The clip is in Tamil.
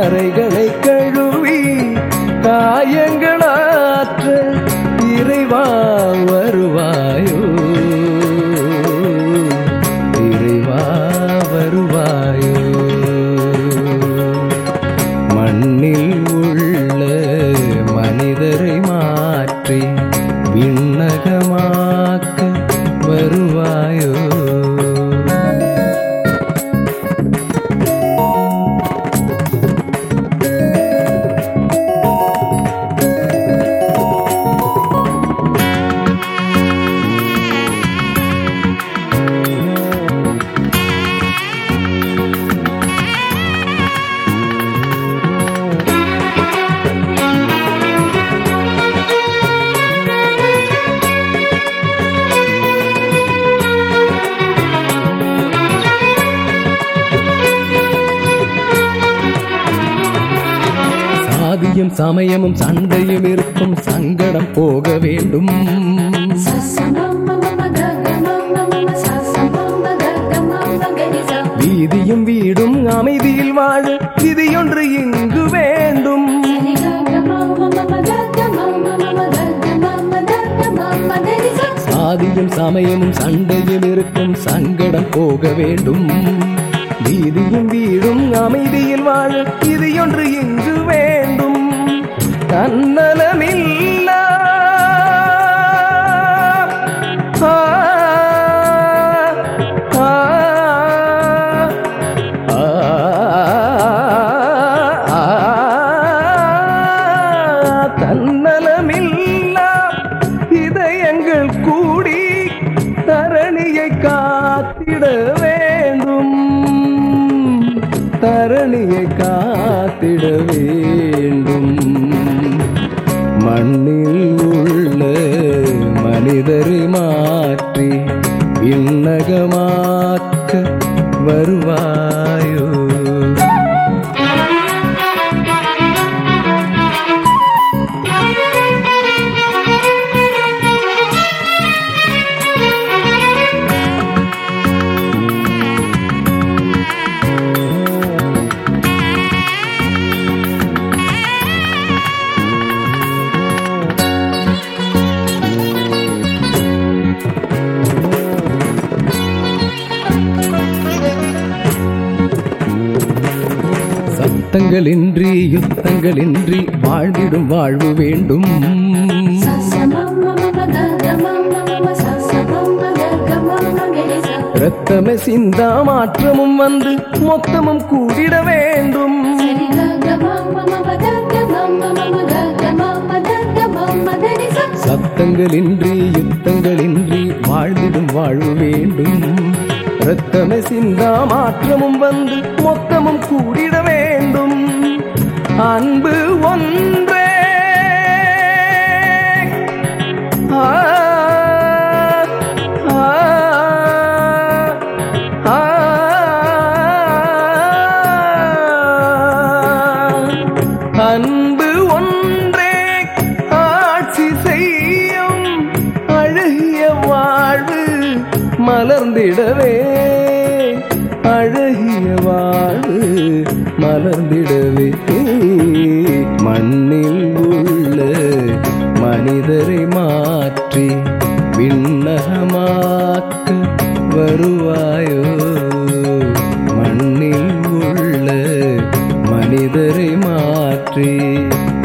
கரைகளை கழுவி காயங்களாற்ற இறைவா வருவாயோ இறைவா வருவாயோ மண்ணில் உள்ள மனிதரை மாற்றி விண்ணகமாக்க வருவாயோ சாதியும் சமயமும் சண்டையும் இருக்கும் சங்கடம் போக வேண்டும் வீதியும் வீடும் அமைதியில் வாழ விதியொன்று இங்கு வேண்டும் சாதியும் சமயமும் சண்டையும் இருக்கும் சங்கடம் போக வேண்டும் வீதியும் வீடும் அமைதியில் வாழ விதியொன்று இங்கு வேண்டும் தன்னலமில்லா ஆ, ஆ, ஆ, ஆ, தன்னலமில்லா இதயங்கள் கூடி தரணியை காத்திட வேண்டும் தரணியை காத்திட வேண்டும் மண்ணில் உள்ள மனிதரை மாற்றி விண்ணகமாக்க வருவாயோ சத்தங்களின்றி யுத்தங்களின்றி வாழ்ந்திடும் வாழ்வு வேண்டும் இரத்தமே சிந்தா மாற்றமும் வந்து மொத்தமும் கூடிட வேண்டும் சத்தங்களின்றி யுத்தங்களின்றி வாழ்ந்திடும் வாழ்வு வேண்டும் இரத்தமே சிந்தா மாற்றமும் வந்து மொத்தமும் கூடிட வேண்டும் அன்பு ஒன்றே ஆ, ஆ, ஆ, அன்பு ஒன்றே ஆட்சி செய்யும் அழகிய வாழ்வு மலர்ந்திடவே அழகிய வாழ்வு மலர்ந்திடவே மண்ணில் உள்ள மனிதரை மாற்றி விண்ணகமாக்க வருவாயோ மண்ணில் உள்ள மனிதரை மாற்றி